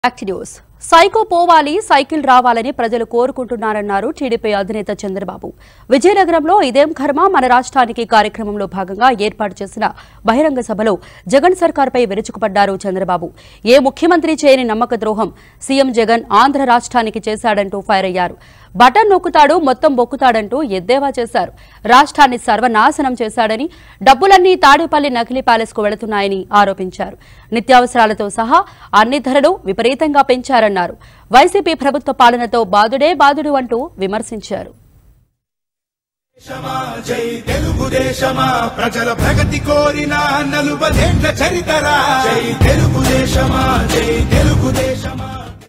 act news psycho పోవాలి cycle రావాలని ప్రజలు కోరుకుంటున్నారన్నారు టీడీపీ అధినేత చంద్రబాబు విజయనగరంలో ఇదేం కర్మ మన రాష్ట్రానికి కార్యక్రమంలో భాగంగా ఏర్పాటు చేసిన బహిరంగ సభలో జగన్ సర్కార్పై విరుచుకుపడ్డారు చంద్రబాబు ఏ ముఖ్యమంత్రి చేయని నమ్మక ద్రోహం సీఎం జగన్ ఆంధ్ర రాష్ట్రానికి చేశాడంటూ ఫైర్ అయ్యారు బటన్ నొక్కుతాడు మొత్తం బొక్కుతాడంటూ ఎద్దేవా చేశారు రాష్ట్రాన్ని సర్వనాశనం చేశాడని డబ్బులన్నీ తాడేపల్లి నకిలీ ప్యాలెస్ కు వెళుతున్నాయని ఆరోపించారు నిత్యావసరాలతో సహా అన్ని ధరలు విపరీతంగా పెంచారన్నారు వైసీపీ ప్రభుత్వ పాలనతో బాదుడే బాదుడు అంటూ విమర్శించారు దేశమా జై తెలుగుదేశమా ప్రజల ప్రగతి కోరిన నలుబదేండ్ల చరితరా జై తెలుగుదేశమా జై తెలుగుదేశమా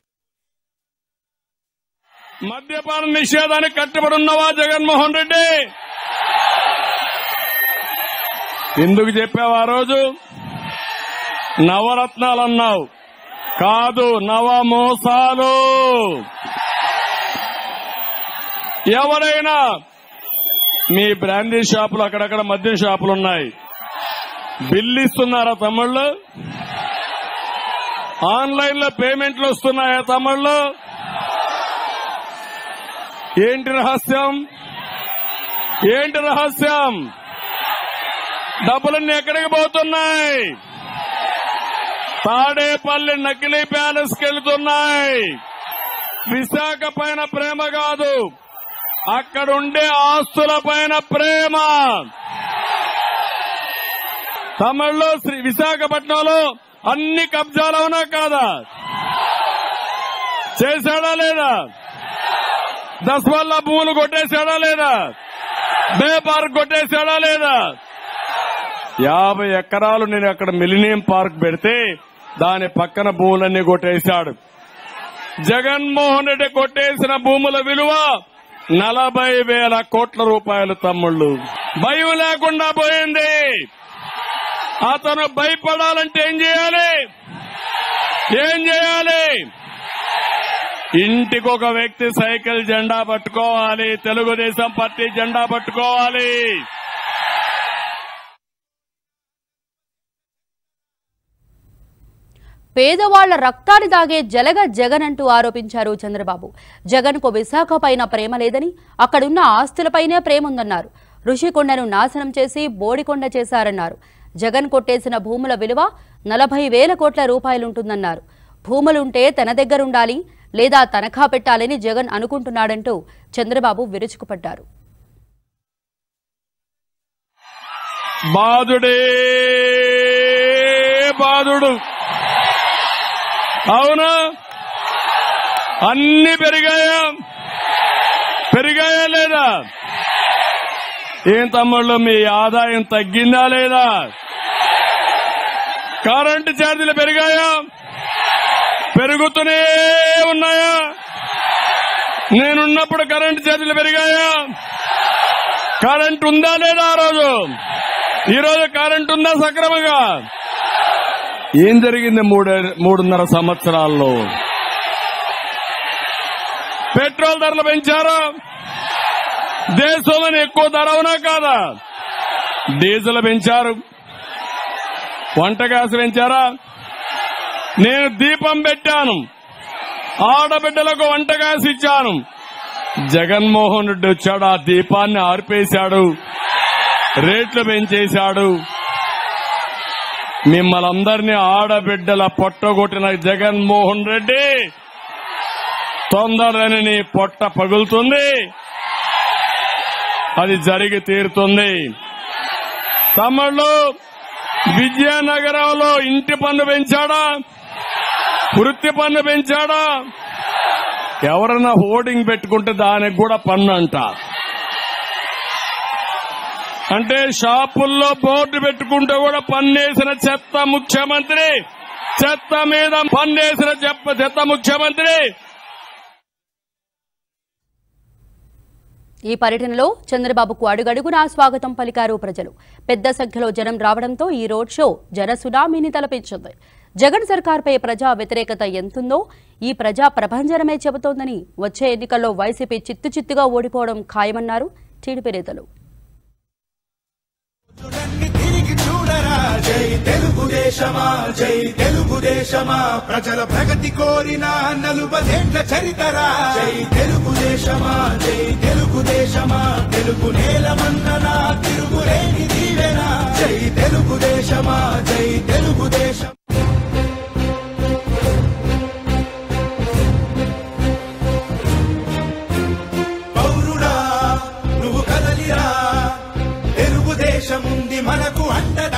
మద్యపాన నిషేధానికి కట్టుబడి ఉన్నవా జగన్మోహన్ రెడ్డి ఎందుకు చెప్పావు ఆ రోజు నవరత్నాలు అన్నావు కాదు నవ మోసాలు ఎవరైనా మీ బ్రాండీ షాపులు అక్కడక్కడ మద్యం షాపులు ఉన్నాయి బిల్లు ఇస్తున్నారా తమ్ముళ్ళు ఆన్లైన్ లో పేమెంట్లు వస్తున్నాయా తమ్ముళ్ళు ఏంటి రహస్యం ఏంటి రహస్యం డబ్బులన్నీ ఎక్కడికి పోతున్నాయి తాడేపల్లి నకిలీ ప్యాలెస్ వెళ్తున్నాయి విశాఖ పైన ప్రేమ కాదు అక్కడుండే ఆస్తుల పైన ప్రేమ తమిళలో శ్రీ విశాఖపట్నంలో అన్ని కబ్జాలు అవునా కాదా చేశాడా లేదా దస్వల్ల భూములు కొట్టేశాడా లేదా బే పార్క్ కొట్టేశాడా లేదా యాభై ఎకరాలు నేను అక్కడ మిలినియం పార్క్ పెడితే దాని పక్కన భూములన్నీ కొట్టేశాడు జగన్మోహన్ రెడ్డి కొట్టేసిన భూముల విలువ నలభై వేల కోట్ల రూపాయలు తమ్ముళ్ళు భయం లేకుండా పోయింది అతను భయపడాలంటే ఏం చేయాలి ఏం చేయాలి ఇంటికి ఒక వ్యక్తి సైకిల్ జెండా పట్టుకోవాలి తెలుగుదేశం పార్టీ జెండా పట్టుకోవాలి పేదవాళ్ల రక్తాన్ని దాగే జలగ జగన్ అంటూ ఆరోపించారు చంద్రబాబు జగన్ కు విశాఖ పైన ప్రేమ లేదని అక్కడున్న ఆస్తులపైనే ప్రేమ ఉందన్నారు ఋషికొండను నాశనం చేసి బోడికొండ చేశారన్నారు జగన్ కొట్టేసిన భూముల విలువ నలభై వేల కోట్ల రూపాయలుంటుందన్నారు భూములుంటే తన దగ్గరుండాలి లేదా తనఖా పెట్టాలని జగన్ అనుకుంటున్నాడంటూ చంద్రబాబు విరుచుకుపడ్డారు బాధుడే బాధుడు అవునా అన్ని పెరిగాయా పెరిగాయా లేదా ఏం తమ్ముళ్ళు మీ ఆదాయం తగ్గిందా లేదా కరెంటు ఛార్జీలు పెరిగాయా పెరుగుతూనే ఉన్నాయా నేనున్నప్పుడు కరెంటు ఛార్జీలు పెరిగాయా కరెంట్ ఉందా లేదా ఆ రోజు ఈ రోజు కరెంట్ ఉందా సక్రమంగా ఏం జరిగింది మూడు మూడున్నర సంవత్సరాల్లో పెట్రోల్ ధరలు పెంచారా దేశంలోని ఎక్కువ ధర అవునా కాదా డీజిల్ పెంచారు వంట గ్యాస్ పెంచారా నేను దీపం పెట్టాను ఆడబిడ్డలకు వంట గ్యాస్ ఇచ్చాను జగన్మోహన్ రెడ్డి వచ్చాడు ఆ దీపాన్ని ఆర్పేశాడు రేట్లు పెంచేశాడు మిమ్మల్ని అందరినీ ఆడబిడ్డల పొట్టగొట్టిన జగన్మోహన్ రెడ్డి తొందరని నీ పొట్ట పగులుతుంది అది జరిగి తీరుతుంది తమ్ముళ్ళు విజయనగరంలో ఇంటి పన్ను పెంచాడా వృత్తి పన్ను పెంచాడా ఎవరన్నా హోర్డింగ్ పెట్టుకుంటే దానికి కూడా పన్ను అంట అంటే షాపుల్లో బోర్డు పెట్టుకుంటే కూడా పన్నేసిన చెత్త ముఖ్యమంత్రి చెత్త మీద పన్నేసిన చెప్ప చెత్త ముఖ్యమంత్రి ఈ పర్యటనలో చంద్రబాబుకు అడుగడుగునా స్వాగతం పలికారు ప్రజలు పెద్ద సంఖ్యలో జనం రావడంతో ఈ రోడ్ షో జన సునామీని తలపించింది జగన్ సర్కార్పై ప్రజా వ్యతిరేకత ఎంతుందో ఈ ప్రజా ప్రభంజనమే చెబుతోందని వచ్చే ఎన్నికల్లో వైసీపీ చిత్తు చిత్తుగా ఓడిపోవడం ఖాయమన్నారు టీడీపీ నేతలు చూడండి తిరిగి చూడరా జై తెలుగుదేశమా జై తెలుగుదేశమా ప్రజల ప్రగతి కోరిన నలుబదేండ్ల చరితరా జై తెలుగుదేశమా జై తెలుగుదేశమా తెలుగు నేలమన్ననా తిరుగులేని దీవెనా జై తెలుగుదేశమా జై తెలుగుదేశం పౌరుడా నువ్వు కదలిరా తెలుగుదేశముంది మనకు అండగా